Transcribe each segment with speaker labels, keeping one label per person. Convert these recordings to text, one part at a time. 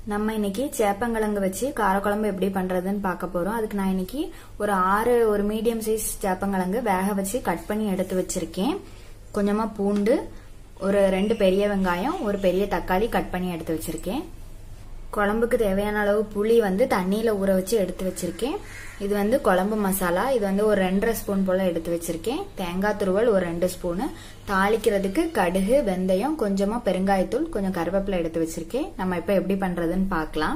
Speaker 1: நம்ம இன்னைக்கு சேப்பங்கிழங்கு வச்சு காரக்குழம்பு எப்படி பண்றதுன்னு பார்க்க போறோம் அதுக்கு நான் இன்னைக்கு ஒரு ஆறு ஒரு மீடியம் சைஸ் சேப்பங்கிழங்கு வேக வச்சு கட் பண்ணி எடுத்து வச்சிருக்கேன் கொஞ்சமா பூண்டு ஒரு ரெண்டு பெரிய வெங்காயம் ஒரு பெரிய தக்காளி கட் பண்ணி எடுத்து வச்சிருக்கேன் குழம்புக்கு தேவையான அளவு புளி வந்து தண்ணியில ஊற வச்சு எடுத்து வச்சிருக்கேன் இது வந்து குழம்பு மசாலா இது வந்து ஒரு ரெண்டரை ஸ்பூன் போல எடுத்து வச்சிருக்கேன் தேங்காய் துருவல் ஒரு ரெண்டு ஸ்பூனு தாளிக்கிறதுக்கு கடுகு வெந்தயம் கொஞ்சமா பெருங்காயத்தூள் கொஞ்சம் கருவேப்பிலை எடுத்து வச்சிருக்கேன் நம்ம இப்ப எப்படி பண்றதுன்னு பார்க்கலாம்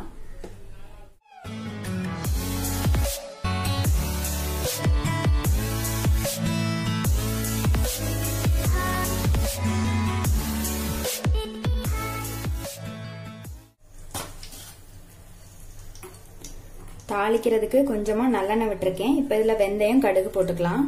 Speaker 1: தாளிக்கிறதுக்கு கொஞ்சமா நல்லெண்ணெய் விட்டுருக்கேன் இப்ப இதுல வெந்தயம் கடுகு போட்டுக்கலாம்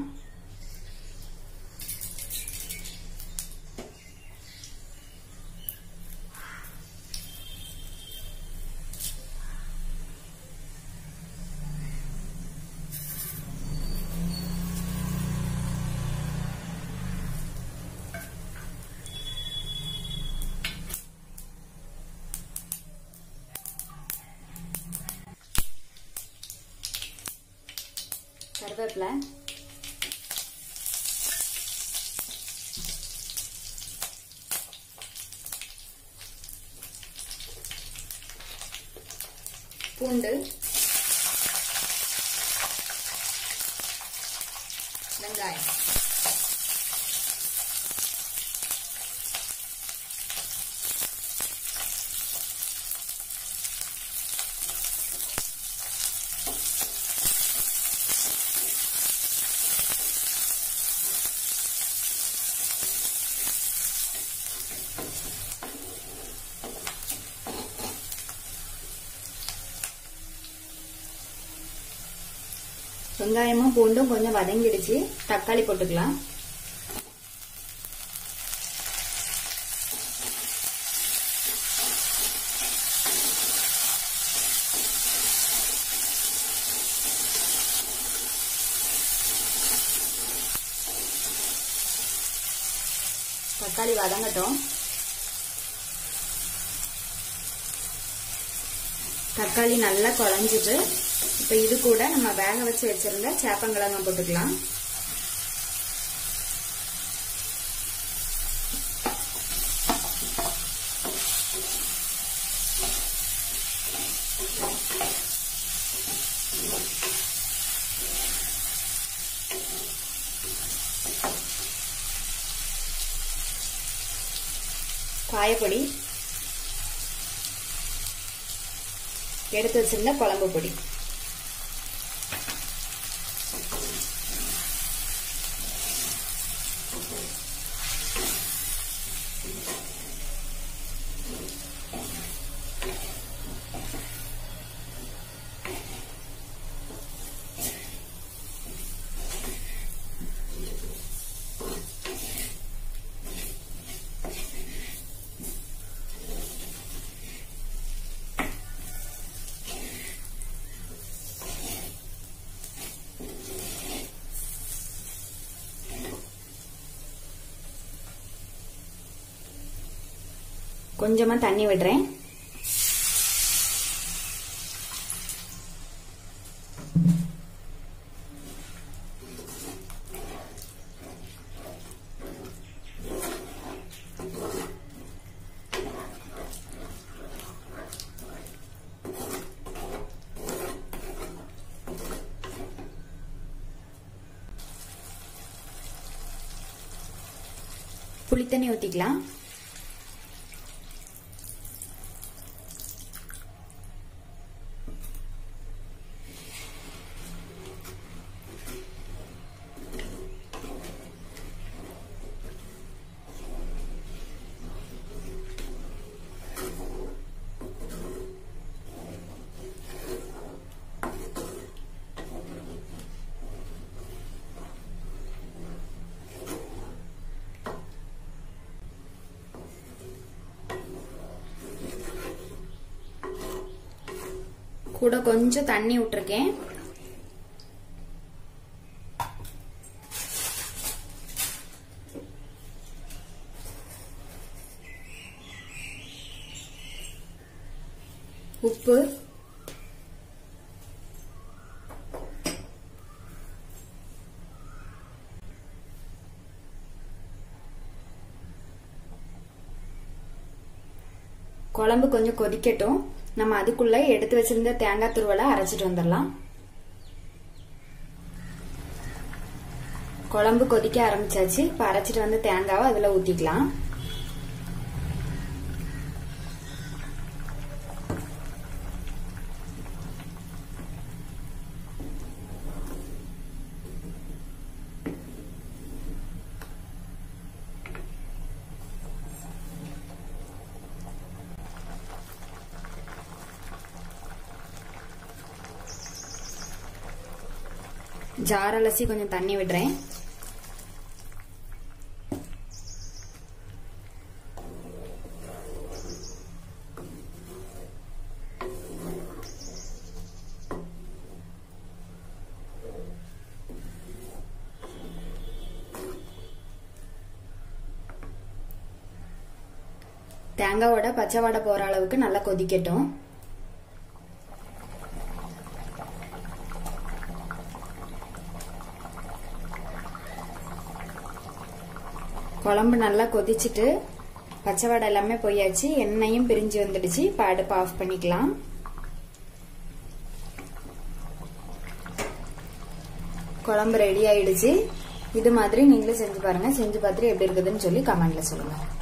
Speaker 1: கருவேப்பிலை பூண்டு வெங்காயம் வெங்காயமும் பூண்டும் கொஞ்சம் வதங்கிடுச்சு தக்காளி போட்டுக்கலாம் தக்காளி வதங்கட்டும் தக்காளி நல்லா குழஞ்சிட்டு இப்போ இது கூட நம்ம வேக வச்சு வச்சிருந்த சேப்பங்கிழங்க போட்டுக்கலாம் காயப்பொடி எடுத்து வச்சிருந்த குழம்பு பொடி கொஞ்சமா தண்ணி விடுறேன் புளித்தண்ணி ஊத்திக்கலாம் கூட கொஞ்சம் தண்ணி விட்டுருக்கேன் உப்பு குழம்பு கொஞ்சம் கொதிக்கட்டும் நம்ம அதுக்குள்ள எடுத்து வச்சிருந்த தேங்காய் துருவலை அரைச்சிட்டு வந்துடலாம் குழம்பு கொதிக்க ஆரம்பிச்சாச்சு இப்ப அரைச்சிட்டு வந்து தேங்காவை அதுல ஊத்திக்கலாம் ஜார் அலசி கொஞ்சம் தண்ணி விடுறேன் தேங்காவோட பச்சை வடை போற அளவுக்கு நல்லா கொதிக்கட்டும் குழம்பு நல்லா கொதிச்சுட்டு பச்சை வடை எல்லாமே போயாச்சு எண்ணெயும் பிரிஞ்சு வந்துடுச்சு இப்போ அடுப்பு ஆஃப் பண்ணிக்கலாம் குழம்பு ரெடி ஆயிடுச்சு இது மாதிரி நீங்களும் செஞ்சு பாருங்க செஞ்சு பார்த்துட்டு எப்படி இருக்குதுன்னு சொல்லி கமெண்ட்ல சொல்லுங்க